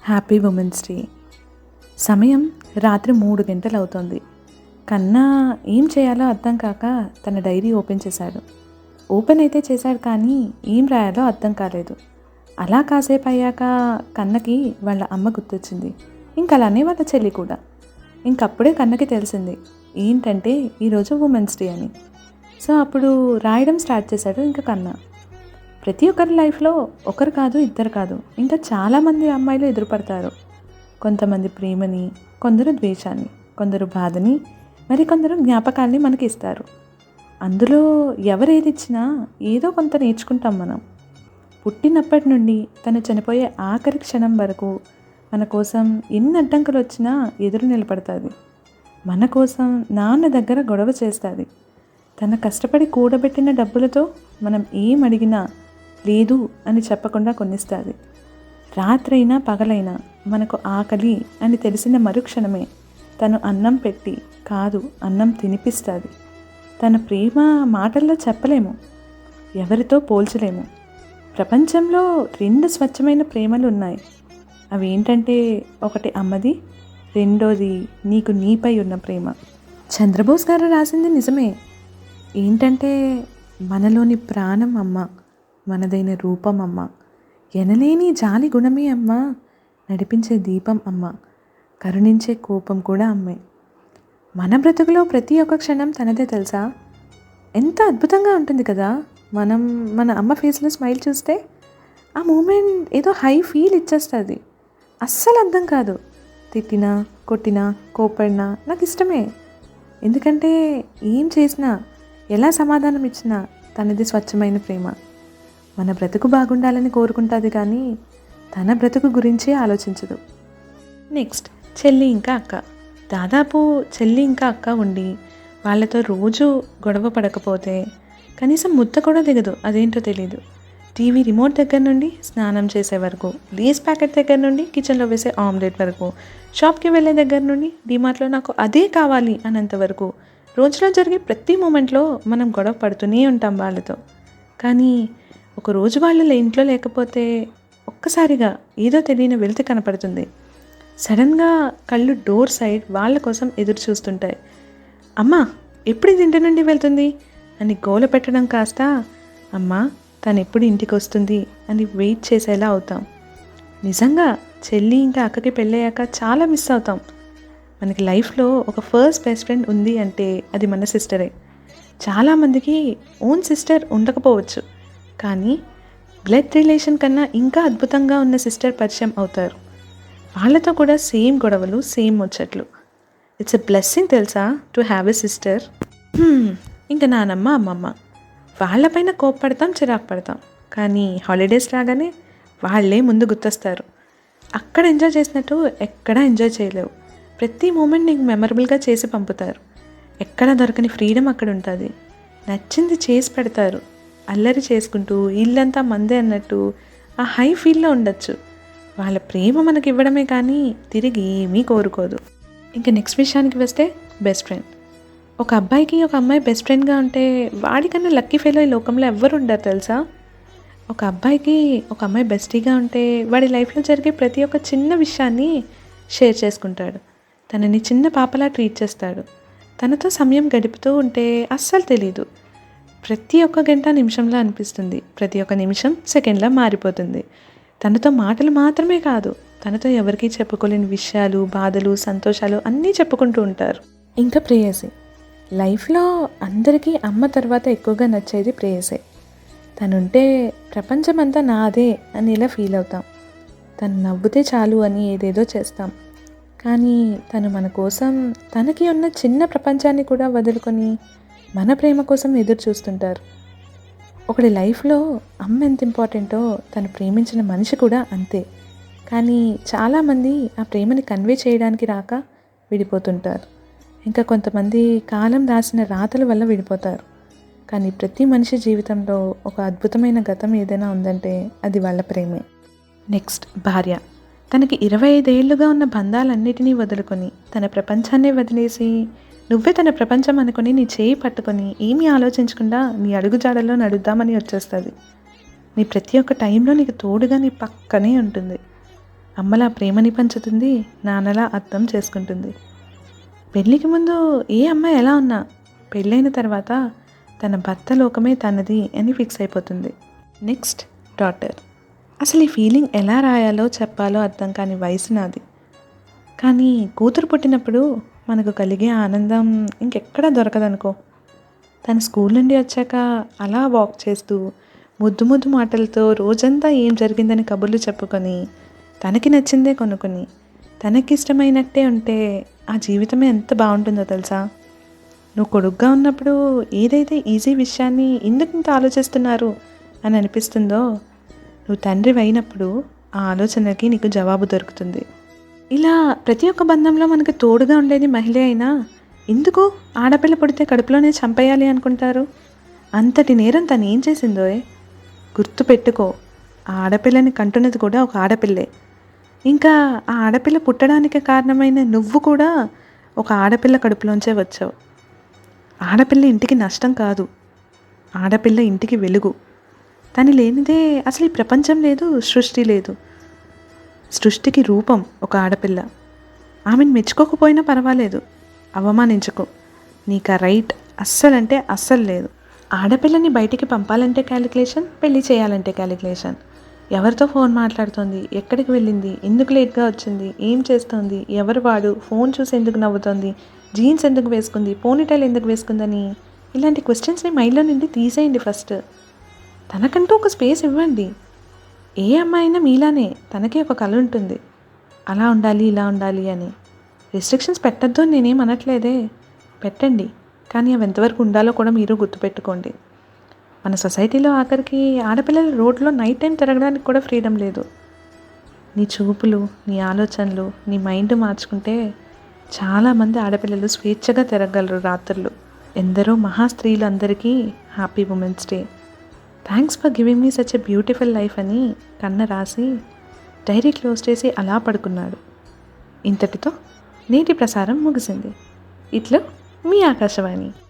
happy women's day సమయం రాత్రి మూడు గంటలు అవుతోంది కన్నా ఏం చేయాలో అర్థం కాక తన డైరీ ఓపెన్ చేశాడు ఓపెన్ అయితే చేశాడు కానీ ఏం రాయాలో అర్థం కాలేదు అలా కాసేపు అయ్యాక కన్నకి వాళ్ళ అమ్మ గుర్తొచ్చింది ఇంక అలానే వాళ్ళ చెల్లి కూడా ఇంకప్పుడే కన్నకి తెలిసింది ఏంటంటే ఈరోజు ఉమెన్స్ డే అని సో అప్పుడు రాయడం స్టార్ట్ చేశాడు ఇంకా కన్నా ప్రతి ఒక్కరి లైఫ్లో ఒకరు కాదు ఇద్దరు కాదు ఇంకా చాలామంది అమ్మాయిలు ఎదురుపడతారు కొంతమంది ప్రేమని కొందరు ద్వేషాన్ని కొందరు బాధని మరి కొందరు జ్ఞాపకాల్ని మనకి ఇస్తారు అందులో ఎవరు ఏది ఇచ్చినా ఏదో కొంత నేర్చుకుంటాం మనం పుట్టినప్పటి నుండి తను చనిపోయే ఆఖరి క్షణం వరకు మన కోసం ఎన్ని అడ్డంకులు వచ్చినా ఎదురు నిలబడుతుంది మన కోసం నాన్న దగ్గర గొడవ చేస్తుంది తన కష్టపడి కూడబెట్టిన డబ్బులతో మనం ఏం అడిగినా లేదు అని చెప్పకుండా కొనిస్తుంది రాత్రైనా పగలైనా మనకు ఆకలి అని తెలిసిన మరుక్షణమే తను అన్నం పెట్టి కాదు అన్నం తినిపిస్తుంది తన ప్రేమ మాటల్లో చెప్పలేము ఎవరితో పోల్చలేము ప్రపంచంలో రెండు స్వచ్ఛమైన ప్రేమలు ఉన్నాయి అవి ఏంటంటే ఒకటి అమ్మది రెండోది నీకు నీపై ఉన్న ప్రేమ చంద్రబోస్ గారు రాసింది నిజమే ఏంటంటే మనలోని ప్రాణం అమ్మ మనదైన రూపం అమ్మ ఎనలేని జాలి గుణమే అమ్మ నడిపించే దీపం అమ్మ కరుణించే కోపం కూడా అమ్మే మన బ్రతుకులో ప్రతి ఒక్క క్షణం తనదే తెలుసా ఎంత అద్భుతంగా ఉంటుంది కదా మనం మన అమ్మ ఫేస్లో స్మైల్ చూస్తే ఆ మూమెంట్ ఏదో హై ఫీల్ ఇచ్చేస్తుంది అస్సలు అర్థం కాదు తిట్టినా కొట్టినా కోపడినా నాకు ఇష్టమే ఎందుకంటే ఏం చేసినా ఎలా సమాధానం ఇచ్చినా తనది స్వచ్ఛమైన ప్రేమ మన బ్రతుకు బాగుండాలని కోరుకుంటుంది కానీ తన బ్రతుకు గురించే ఆలోచించదు నెక్స్ట్ చెల్లి ఇంకా అక్క దాదాపు చెల్లి ఇంకా అక్క ఉండి వాళ్ళతో రోజు గొడవ పడకపోతే కనీసం ముద్ద కూడా దిగదు అదేంటో తెలియదు టీవీ రిమోట్ దగ్గర నుండి స్నానం చేసే వరకు లేస్ ప్యాకెట్ దగ్గర నుండి కిచెన్లో వేసే ఆమ్లెట్ వరకు షాప్కి వెళ్ళే దగ్గర నుండి డిమార్ట్లో నాకు అదే కావాలి అన్నంత వరకు రోజులో జరిగే ప్రతి మూమెంట్లో మనం గొడవ పడుతూనే ఉంటాం వాళ్ళతో కానీ ఒక రోజు వాళ్ళు ఇంట్లో లేకపోతే ఒక్కసారిగా ఏదో తెలియని వెళ్తే కనపడుతుంది సడన్గా కళ్ళు డోర్ సైడ్ వాళ్ళ కోసం ఎదురు చూస్తుంటాయి అమ్మా ఎప్పుడు ఇది ఇంటి నుండి వెళ్తుంది అని గోల పెట్టడం కాస్త అమ్మా తను ఎప్పుడు ఇంటికి వస్తుంది అని వెయిట్ చేసేలా అవుతాం నిజంగా చెల్లి ఇంకా అక్కకి పెళ్ళయ్యాక చాలా మిస్ అవుతాం మనకి లైఫ్లో ఒక ఫస్ట్ బెస్ట్ ఫ్రెండ్ ఉంది అంటే అది మన సిస్టరే చాలామందికి ఓన్ సిస్టర్ ఉండకపోవచ్చు కానీ బ్లడ్ రిలేషన్ కన్నా ఇంకా అద్భుతంగా ఉన్న సిస్టర్ పరిచయం అవుతారు వాళ్ళతో కూడా సేమ్ గొడవలు సేమ్ ముచ్చట్లు ఇట్స్ ఎ బ్లెస్సింగ్ తెలుసా టు హ్యావ్ ఎ సిస్టర్ ఇంకా నానమ్మ అమ్మమ్మ వాళ్ళపైన కోప్పడతాం చిరాకు పడతాం కానీ హాలిడేస్ రాగానే వాళ్ళే ముందు గుర్తొస్తారు అక్కడ ఎంజాయ్ చేసినట్టు ఎక్కడా ఎంజాయ్ చేయలేవు ప్రతి మూమెంట్ నీకు మెమరబుల్గా చేసి పంపుతారు ఎక్కడ దొరకని ఫ్రీడమ్ అక్కడ ఉంటుంది నచ్చింది చేసి పెడతారు అల్లరి చేసుకుంటూ ఇల్లంతా మందే అన్నట్టు ఆ హై ఫీల్లో ఉండొచ్చు వాళ్ళ ప్రేమ మనకి ఇవ్వడమే కానీ తిరిగి ఏమీ కోరుకోదు ఇంకా నెక్స్ట్ విషయానికి వస్తే బెస్ట్ ఫ్రెండ్ ఒక అబ్బాయికి ఒక అమ్మాయి బెస్ట్ ఫ్రెండ్గా ఉంటే వాడికన్నా లక్కీ ఫెయిల్ ఈ లోకంలో ఎవ్వరు ఉండరు తెలుసా ఒక అబ్బాయికి ఒక అమ్మాయి బెస్టీగా ఉంటే వాడి లైఫ్లో జరిగే ప్రతి ఒక్క చిన్న విషయాన్ని షేర్ చేసుకుంటాడు తనని చిన్న పాపలా ట్రీట్ చేస్తాడు తనతో సమయం గడుపుతూ ఉంటే అస్సలు తెలీదు ప్రతి ఒక్క గంట నిమిషంలో అనిపిస్తుంది ప్రతి ఒక్క నిమిషం సెకండ్లా మారిపోతుంది తనతో మాటలు మాత్రమే కాదు తనతో ఎవరికీ చెప్పుకోలేని విషయాలు బాధలు సంతోషాలు అన్నీ చెప్పుకుంటూ ఉంటారు ఇంకా ప్రేయసి లైఫ్లో అందరికీ అమ్మ తర్వాత ఎక్కువగా నచ్చేది ప్రేయసే తనుంటే ప్రపంచమంతా నాదే అని ఇలా ఫీల్ అవుతాం తను నవ్వుతే చాలు అని ఏదేదో చేస్తాం కానీ తను మన కోసం తనకి ఉన్న చిన్న ప్రపంచాన్ని కూడా వదులుకొని మన ప్రేమ కోసం ఎదురు చూస్తుంటారు ఒకటి లైఫ్లో అమ్మ ఎంత ఇంపార్టెంటో తను ప్రేమించిన మనిషి కూడా అంతే కానీ చాలామంది ఆ ప్రేమని కన్వే చేయడానికి రాక విడిపోతుంటారు ఇంకా కొంతమంది కాలం రాసిన రాతల వల్ల విడిపోతారు కానీ ప్రతి మనిషి జీవితంలో ఒక అద్భుతమైన గతం ఏదైనా ఉందంటే అది వాళ్ళ ప్రేమే నెక్స్ట్ భార్య తనకి ఇరవై ఐదేళ్లుగా ఉన్న బంధాలన్నిటినీ వదులుకొని తన ప్రపంచాన్నే వదిలేసి నువ్వే తన ప్రపంచం అనుకుని నీ చేయి పట్టుకొని ఏమీ ఆలోచించకుండా నీ అడుగుజాడల్లో నడుద్దామని వచ్చేస్తుంది నీ ప్రతి ఒక్క టైంలో నీకు తోడుగా నీ పక్కనే ఉంటుంది అమ్మలా ప్రేమని పంచుతుంది నాన్నలా అర్థం చేసుకుంటుంది పెళ్ళికి ముందు ఏ అమ్మాయి ఎలా ఉన్నా పెళ్ళైన తర్వాత తన భర్త లోకమే తనది అని ఫిక్స్ అయిపోతుంది నెక్స్ట్ డాటర్ అసలు ఈ ఫీలింగ్ ఎలా రాయాలో చెప్పాలో అర్థం కాని వయసు నాది కానీ కూతురు పుట్టినప్పుడు మనకు కలిగే ఆనందం ఇంకెక్కడా దొరకదనుకో తను స్కూల్ నుండి వచ్చాక అలా వాక్ చేస్తూ ముద్దు ముద్దు మాటలతో రోజంతా ఏం జరిగిందని కబుర్లు చెప్పుకొని తనకి నచ్చిందే కొనుక్కొని తనకి ఇష్టమైనట్టే ఉంటే ఆ జీవితమే ఎంత బాగుంటుందో తెలుసా నువ్వు కొడుగ్గా ఉన్నప్పుడు ఏదైతే ఈజీ విషయాన్ని ఎందుకు ఇంత ఆలోచిస్తున్నారు అని అనిపిస్తుందో నువ్వు తండ్రి అయినప్పుడు ఆ ఆలోచనకి నీకు జవాబు దొరుకుతుంది ఇలా ప్రతి ఒక్క బంధంలో మనకు తోడుగా ఉండేది మహిళ అయినా ఎందుకు ఆడపిల్ల పుడితే కడుపులోనే చంపేయాలి అనుకుంటారు అంతటి నేరం తను ఏం చేసిందో గుర్తు పెట్టుకో ఆ ఆడపిల్లని కంటున్నది కూడా ఒక ఆడపిల్లే ఇంకా ఆ ఆడపిల్ల పుట్టడానికి కారణమైన నువ్వు కూడా ఒక ఆడపిల్ల కడుపులోంచే వచ్చావు ఆడపిల్ల ఇంటికి నష్టం కాదు ఆడపిల్ల ఇంటికి వెలుగు తను లేనిదే అసలు ఈ ప్రపంచం లేదు సృష్టి లేదు సృష్టికి రూపం ఒక ఆడపిల్ల ఆమెను మెచ్చుకోకపోయినా పర్వాలేదు అవమానించుకో నీకు ఆ రైట్ అస్సలంటే అస్సలు లేదు ఆడపిల్లని బయటికి పంపాలంటే క్యాలిక్యులేషన్ పెళ్లి చేయాలంటే క్యాలిక్యులేషన్ ఎవరితో ఫోన్ మాట్లాడుతోంది ఎక్కడికి వెళ్ళింది ఎందుకు లేట్గా వచ్చింది ఏం చేస్తోంది ఎవరు వాడు ఫోన్ చూసి ఎందుకు నవ్వుతోంది జీన్స్ ఎందుకు వేసుకుంది పోనీటైల్ ఎందుకు వేసుకుందని ఇలాంటి క్వశ్చన్స్ని మైండ్లో నుండి తీసేయండి ఫస్ట్ తనకంటూ ఒక స్పేస్ ఇవ్వండి ఏ అమ్మాయి అయినా మీలానే తనకే ఒక కళ ఉంటుంది అలా ఉండాలి ఇలా ఉండాలి అని రిస్ట్రిక్షన్స్ పెట్టద్దు అని నేనేం అనట్లేదే పెట్టండి కానీ అవి ఎంతవరకు ఉండాలో కూడా మీరు గుర్తుపెట్టుకోండి మన సొసైటీలో ఆఖరికి ఆడపిల్లలు రోడ్లో నైట్ టైం తిరగడానికి కూడా ఫ్రీడమ్ లేదు నీ చూపులు నీ ఆలోచనలు నీ మైండ్ మార్చుకుంటే చాలామంది ఆడపిల్లలు స్వేచ్ఛగా తిరగలరు రాత్రులు ఎందరో మహా స్త్రీలు అందరికీ happy women's day thanks for giving me such a beautiful life అని కన్న రాసి డైరీ క్లోజ్ చేసి అలా పడుకున్నాడు ఇంతటితో నేటి ప్రసారం ముగిసింది ఇట్లో మీ ఆకాశవాణి